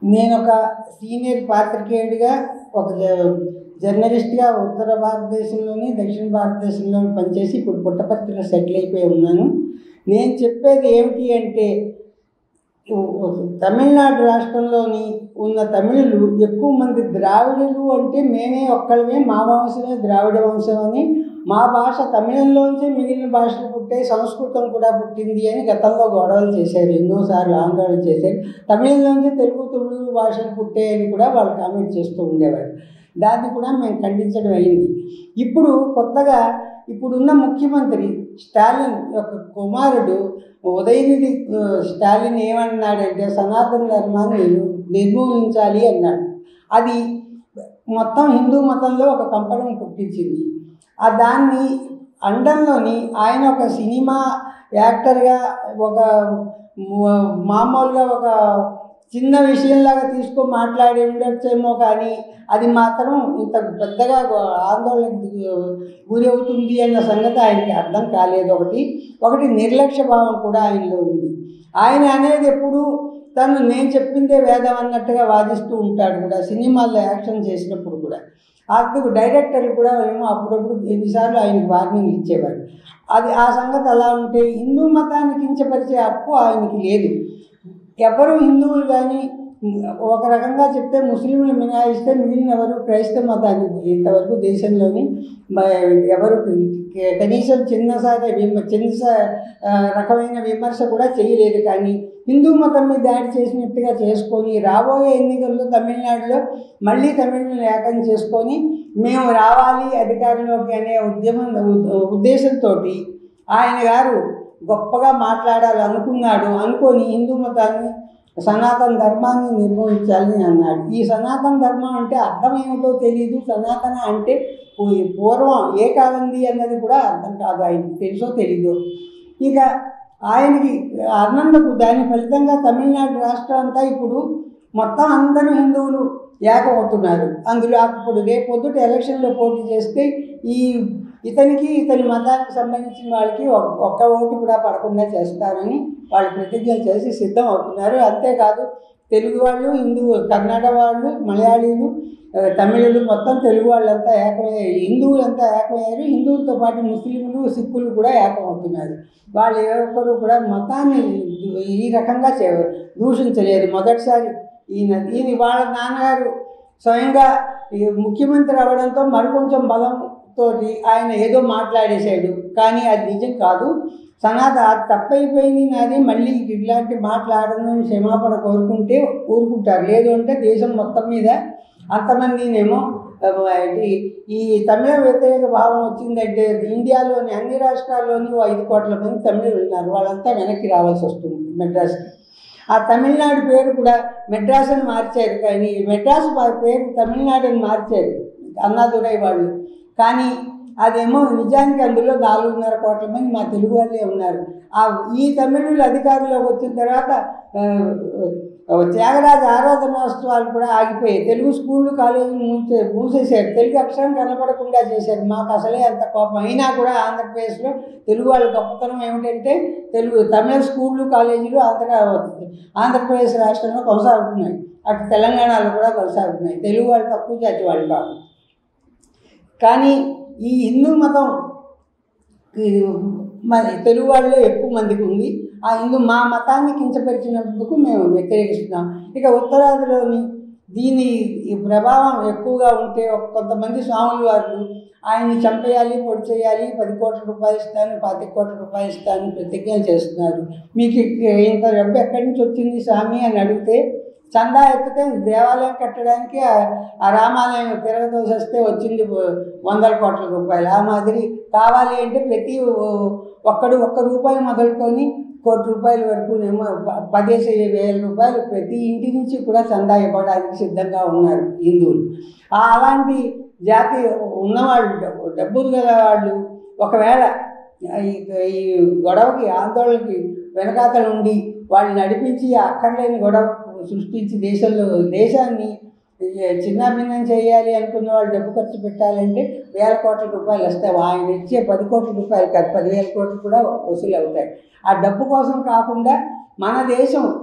నేను ఒక సీనియర్ పాత్రికేయుడిగా ఒక జ- జర్నలిస్ట్గా ఉత్తర భారతదేశంలోని దక్షిణ భారతదేశంలోని పనిచేసి ఇప్పుడు పుట్టపర్తిలో సెటిల్ అయిపోయి ఉన్నాను నేను చెప్పేది ఏమిటి అంటే తమిళనాడు రాష్ట్రంలోని ఉన్న తమిళులు ఎక్కువ మంది ద్రావిడులు అంటే మేమే ఒక్కళ్ళమే మా వంశమే ద్రావిడ వంశం అని మా భాష తమిళంలోంచి మిగిలిన భాషలు పుట్టాయి సంస్కృతం కూడా పుట్టింది అని గతంలో గొడవలు చేశారు ఎన్నోసార్లు ఆందోళన చేశారు తమిళంలోంచి తెలుగు తుళు భాషలు పుట్టాయని కూడా వాళ్ళు కామెంట్ చేస్తూ ఉండేవారు దాన్ని కూడా మేము ఖండించడం అయింది ఇప్పుడు కొత్తగా ఇప్పుడున్న ముఖ్యమంత్రి స్టాలిన్ యొక్క కుమారుడు ఉదయనిధి ఆ, స్టాలిన్ ఏమన్నాడంటే సనాతన ధర్మాన్ని నిర్మూలించాలి అన్నాడు అది మొత్తం హిందూ మతంలో ఒక కంపనం పుట్టించింది ఆ దాన్ని అండంలోని ఆయన ఒక సినిమా యాక్టర్గా ఒక మ- మామూలుగా ఒక చిన్న విషయంలాగా తీసుకొని మాట్లాడి ఉండొచ్చేమో కానీ అది మాత్రం ఇంత పెద్దగా ఆందోళనకు గురి అవుతుంది అన్న సంగతి ఆయనకి అర్థం కాలేదు ఒకటి ఒకటి నిర్లక్ష్య భావం కూడా ఆయనలో ఉంది ఆయన అనేది ఎప్పుడు తను నేను చెప్పిందే వేదం అన్నట్టుగా వాదిస్తూ ఉంటాడు కూడా సినిమాల్లో యాక్షన్ చేసినప్పుడు కూడా అందుకు డైరెక్టర్లు కూడా ఏమో అప్పుడప్పుడు ఎన్నిసార్లు ఆయనకు వార్నింగ్ ఇచ్చేవారు అది ఆ సంగతి అలా ఉంటే హిందూ మతాన్ని కించపరిచే హక్కు ఆయనకి లేదు ఎవరు హిందువులు కానీ ఒక రకంగా చెప్తే ముస్లింలు మినహాయిస్తే మిగిలిన ఎవరు క్రైస్తవ మతాన్ని ఇంతవరకు దేశంలోని మ- ఎవరు క- కనీసం చిన్నసారి విమ చిన్న సా- ఆ, రకమైన విమర్శ కూడా చేయలేదు కానీ హిందూ మతం మీద దాడి చేసినట్టుగా చేసుకొని రాబోయే ఎన్నికల్లో తమిళనాడులో మళ్ళీ తమిళని ఏకం చేసుకొని మేము రావాలి అధికారంలోకి అనే ఉద్యమం ఉ- ఉద్దేశంతో ఆయన గారు గొప్పగా మాట్లాడాలి అనుకున్నాడు అనుకొని హిందూ మతాన్ని సనాతన ధర్మాన్ని నిర్వహించాలని అన్నాడు ఈ సనాతన ధర్మం అంటే అర్థం ఏమిటో తెలియదు సనాతన అంటే పూ- పూర్వం ఏ కాలంది అన్నది కూడా అర్థం కాదు ఆయనకి తెలుసో తెలీదు ఇక ఆయనకి అన్నందుకు దాని ఫలితంగా తమిళనాడు రాష్ట్రం అంతా ఇప్పుడు మొత్తం అందరూ హిందువులు ఏకమవుతున్నారు అందులో ఇప్పుడు రేపు పొద్దుట ఎలక్షన్లో పోటీ చేస్తే ఈ ఇతనికి ఇతని మతానికి సంబంధించిన వాళ్ళకి ఒ- ఒక్క ఓటు కూడా పడకుండా చేస్తారని వాళ్ళు ప్రతిజ్ఞలు చేసి సిద్ధం అవుతున్నారు అంతేకాదు తెలుగు వాళ్ళు హిందూ కన్నడ వాళ్ళు మలయాళీలు ఆ, తమిళులు మొత్తం తెలుగు వాళ్ళంతా ఏకమయ్యారు హిందువులంతా ఏకమయ్యారు హిందువులతో పాటు ముస్లింలు సిక్కులు కూడా ఏకమవుతున్నారు వాళ్ళు ఏ ఒక్కరు కూడా మతాన్ని ఈ రకంగా చే దూషించలేదు మొదటిసారి ఈయన ఈయన వాళ్ళ నాన్నగారు స్వయంగా ఈ ముఖ్యమంత్రి అవ్వడంతో మరికొంచెం బలంతో ఆయన ఏదో మాట్లాడేశాడు కానీ అది నిజం కాదు సనాత అది తప్పైపోయింది నాది మళ్ళీ ఇట్లాంటి మాట్లాడడం క్షమాపణ కోరుకుంటే ఊరుకుంటారు లేదు అంటే దేశం మొత్తం మీద అంతమందినేమో ఆ, ఈ- ఈ తమిళ వ్యతిరేక భావం వచ్చిందంటే ఇండియాలోని అన్ని రాష్ట్రాల్లోని ఓ ఐదు కోట్ల మంది తమిళులు ఉన్నారు వాళ్ళంతా వెనక్కి రావాల్సి వస్తుంది మెడ్రాస్కి ఆ తమిళనాడు పేరు కూడా మెడ్రాస్ అని మార్చారు కానీ మెడ్రాస్ పా- పేరు తమిళనాడు అని మార్చారు అన్నాదురై వాళ్ళు కానీ అదేమో నిజానికి అందులో నాలుగున్నర కోట్ల మంది మా తెలుగు వాళ్ళే ఉన్నారు ఆ ఈ తమిళులు అధికారంలోకి వచ్చిన తర్వాత ఆ, ఆ, త్యాగరాజ ఆరాధనోత్సవాలు కూడా ఆగిపోయాయి తెలుగు స్కూళ్ళు కాలేజీలు మూసే మూసేశారు తెలుగు అక్షరం కనపడకుండా చేశారు మాకు అసలే అంత కోపం అయినా కూడా ఆంధ్రప్రదేశ్లో తెలుగు వాళ్ళ గొప్పతనం ఏమిటంటే తెలుగు తమిళ స్కూళ్ళు కాలేజీలు ఆంధ్ర ఆంధ్రప్రదేశ్ రాష్ట్రంలో కొనసాగుతున్నాయి అటు తెలంగాణలో కూడా కొనసాగుతున్నాయి తెలుగు వాళ్ళు తక్కువ జాతి వాళ్ళు కాదు కానీ ఈ హిందూ మతం ఈ మరి తెలుగు వాళ్ళలో ఎక్కువ మందికి ఉంది ఆ హిందూ మా మతాన్ని కించపరిచినందుకు మేము వ్యతిరేకిస్తున్నాం ఇక ఉత్తరాదిలోని దీని ఈ ప్రభావం ఎక్కువగా ఉంటే ఒక కొంతమంది స్వాములు వారు ఆయన్ని చంపేయాలి పొడి చేయాలి పది కోట్ల రూపాయలు ఇస్తాను పాతి కోట్ల రూపాయలు ఇస్తాను ప్రతిజ్ఞలు చేస్తున్నారు మీకు ఇంత డబ్బు ఎక్కడి నుంచి వచ్చింది స్వామి అని అడిగితే చందా ఎత్తితే దేవాలయం కట్టడానికి ఆ- ఆ రామాలయం తిరగదోసేస్తే వచ్చింది వ- వందల కోట్ల రూపాయలు ఆ మాదిరి కావాలి అంటే ప్రతి ఓ- ఒక్కడు ఒక్క రూపాయి మొదలుకొని కోటి రూపాయల వరకు ఏమో ప- పదేసి వేల రూపాయలు ప్రతి ఇంటి నుంచి కూడా చందా ఇవ్వడానికి సిద్ధంగా ఉన్నారు హిందువులు ఆ అలాంటి జాతి ఉన్నవాళ్ళు డబ్బు- డబ్బులు గల వాళ్ళు ఒకవేళ ఈ ఈ గొడవకి ఆందోళనకి వెనకాతలు ఉండి వాళ్ళు నడిపించి ఆ అక్కర్లేని గొడవ సృష్టించి దేశంలో దేశాన్ని చిన్నాభిన్నం చేయాలి అనుకున్న వాళ్ళు డబ్బు ఖర్చు పెట్టాలంటే వేల కోట్ల రూపాయలు వస్తాయి ఆయన ఇచ్చే పది కోట్ల రూపాయలు కాదు పదివేల కోట్లు కూడా వసూలు అవుతాయి ఆ డబ్బు కోసం కాకుండా మన దేశం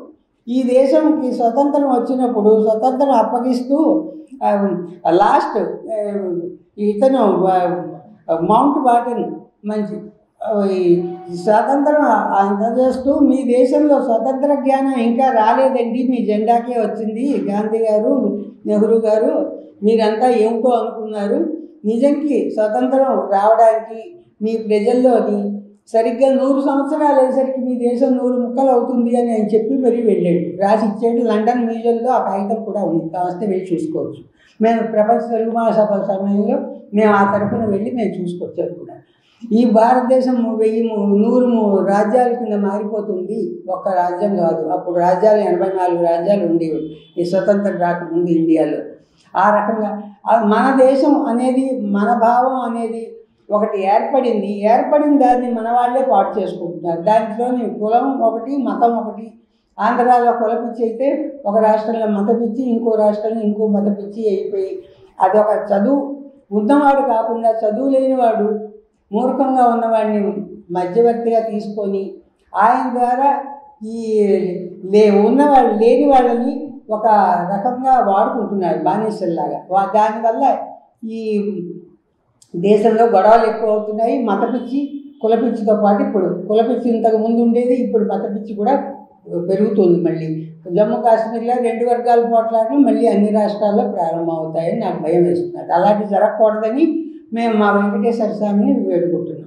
ఈ దేశంకి స్వతంత్రం వచ్చినప్పుడు స్వతంత్రం అప్పగిస్తూ లాస్ట్ ఇతను ఆ, మౌంట్ బాటన్ మంచి ఆ, ఈ స్వాతంత్రం అందజేస్తూ మీ దేశంలో స్వతంత్ర జ్ఞానం ఇంకా రాలేదండి మీ జెండాకే వచ్చింది గాంధీ గారు నెహ్రూ గారు మీరంతా ఏమిటో అనుకున్నారు నిజంకి స్వతంత్రం రావడానికి మీ ప్రజల్లోని సరిగ్గా నూరు సంవత్సరాలు అయ్యేసరికి మీ దేశం నూరు ముక్కలు అవుతుంది అని ఆయన చెప్పి మరీ వెళ్ళాడు రాసి ఇచ్చాడు లండన్ మ్యూజియంలో ఆ కాగితం కూడా ఉంది కావస్తే వెళ్ళి చూసుకోవచ్చు మేము ప్రపంచ తెలుగు మహాసభ సమయంలో మేము ఆ తరఫున వెళ్ళి మేము చూసుకొచ్చాము కూడా ఈ భారతదేశం వెయ్యి ము- నూరు ము- రాజ్యాల కింద మారిపోతుంది ఒక్క రాజ్యం కాదు అప్పుడు రాజ్యాలు ఎనభై నాలుగు రాజ్యాలు ఉండేవి ఈ స్వతంత్రం రాకముందు ఇండియాలో ఆ రకంగా ఆ మన దేశం అనేది మన భావం అనేది ఒకటి ఏర్పడింది ఏర్పడిన దాన్ని మన వాళ్ళే పాటు చేసుకుంటున్నారు దాంట్లోని కులం ఒకటి మతం ఒకటి ఆంధ్రాలో కుల పిచ్చి అయితే ఒక రాష్ట్రంలో మత పిచ్చి ఇంకో రాష్ట్రంలో ఇంకో మత పిచ్చి అయిపోయి అదొక చదువు ఉన్నవాడు కాకుండా చదువు లేనివాడు మూర్ఖంగా ఉన్నవాడిని మధ్యవర్తిగా తీసుకొని ఆయన ద్వారా ఈ లే ఉన్నవాళ్ళు లేని వాళ్ళని ఒక రకంగా వాడుకుంటున్నారు బానిసల్లాగా వా- దానివల్ల ఈ దేశంలో గొడవలు ఎక్కువ అవుతున్నాయి మత పిచ్చి కుల పిచ్చితో పాటు ఇప్పుడు కుల పిచ్చి ఇంతకు ముందు ఉండేది ఇప్పుడు మత పిచ్చి కూడా పెరుగుతుంది మళ్ళీ జమ్మూ కాశ్మీర్లో రెండు వర్గాల పోట్లాటలు మళ్ళీ అన్ని రాష్ట్రాల్లో ప్రారంభమవుతాయని నాకు భయం వేస్తున్నది అలాంటి జరగకూడదని మేము మా వెంకటేశ్వర స్వామిని వేడుకుంటున్నాం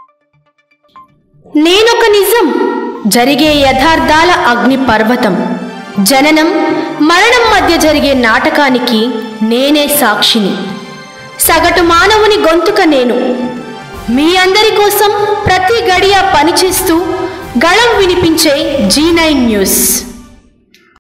నేనొక నిజం జరిగే యథార్థాల అగ్ని పర్వతం జననం మరణం మధ్య జరిగే నాటకానికి నేనే సాక్షిని సగటు మానవుని గొంతుక నేను మీ అందరి కోసం ప్రతి గడియ పనిచేస్తూ గళం వినిపించే జీ నైన్ న్యూస్